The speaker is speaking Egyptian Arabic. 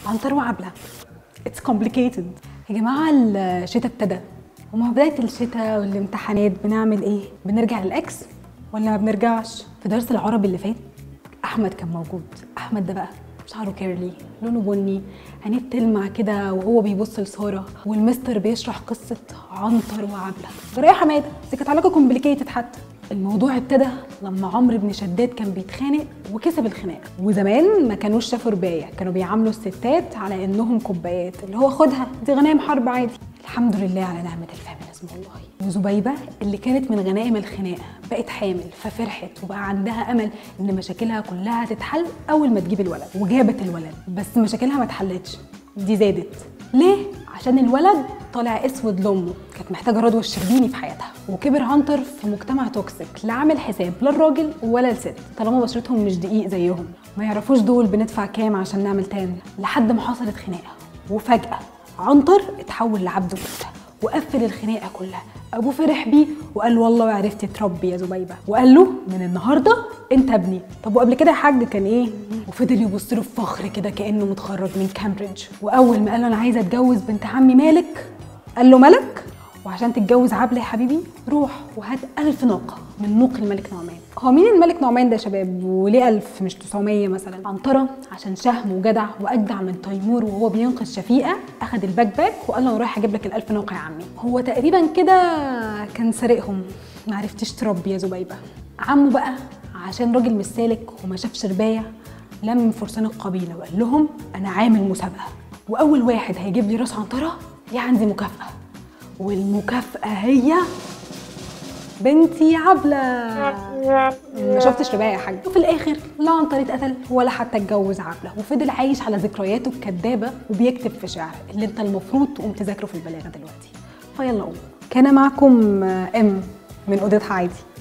عنتر وعبله اتس كومبليكيتد يا جماعه الشتاء ابتدى ومع بدايه الشتاء والامتحانات بنعمل ايه بنرجع للاكس ولا ما بنرجعش في درس العربي اللي فات احمد كان موجود احمد ده بقى شعره كيرلي لونه بني عينيه بتلمع كده وهو بيبص لساره والمستر بيشرح قصه عنتر وعبله جرايه يا حماده دي كانت علاقه كومبليكيتد حتى الموضوع ابتدى لما عمرو بن شداد كان بيتخانق وكسب الخناقه وزمان ما كانوش شافوا ربايه كانوا بيعاملوا الستات على انهم كوبايات اللي هو خدها دي غنايم حرب عادي الحمد لله على نعمه الفيمينيزم والله وزبيبه اللي كانت من غنائم الخناقه بقت حامل ففرحت وبقى عندها امل ان مشاكلها كلها تتحل اول ما تجيب الولد وجابت الولد بس مشاكلها ما اتحلتش دي زادت ليه عشان الولد طالع اسود لامه كانت محتاجه رضوى الشربيني في حياتها وكبر عنتر في مجتمع توكسيك لا عامل حساب لا الراجل ولا الست طالما بشرتهم مش دقيق زيهم ما يعرفوش دول بندفع كام عشان نعمل تان لحد ما حصلت خناقه وفجاه عنتر اتحول لعبد موته وقفل الخناقه كلها ابوه فرح بيه وقال له والله عرفتي تربي يا زبيبه وقال له من النهارده انت ابني طب وقبل كده يا حاج كان ايه وفضل يبص له بفخر كده كانه متخرج من كامبريدج واول ما قال له انا عايزه اتجوز بنت عمي مالك قال له ملك وعشان تتجوز عبله يا حبيبي روح وهات ألف ناقة من نوق الملك نعمان هو مين الملك نعمان ده يا شباب وليه ألف مش 900 مثلا عنترة عشان شهم وجدع وأجدع من تيمور وهو بينقذ شفيقة أخد الباك باك وقال له أنا رايح أجيب لك الألف ناقة يا عمي هو تقريبا كده كان سارقهم معرفتش تربي يا زبيبة عمه بقى عشان راجل مش سالك وما شافش رباية لم فرسان القبيلة وقال لهم أنا عامل مسابقة وأول واحد هيجيب لي راس عنترة ليه عندي مكافأة والمكافأة هي بنتي عبلة ما شفتش رباية يا حاج وفي الآخر لا عنتر اتقتل ولا حتى اتجوز عبلة وفضل عايش على ذكرياته الكدابة وبيكتب في شعر اللي انت المفروض تقوم تذاكره في البلاغة دلوقتي فيلا قوم كان معكم ام من أوضتها عادي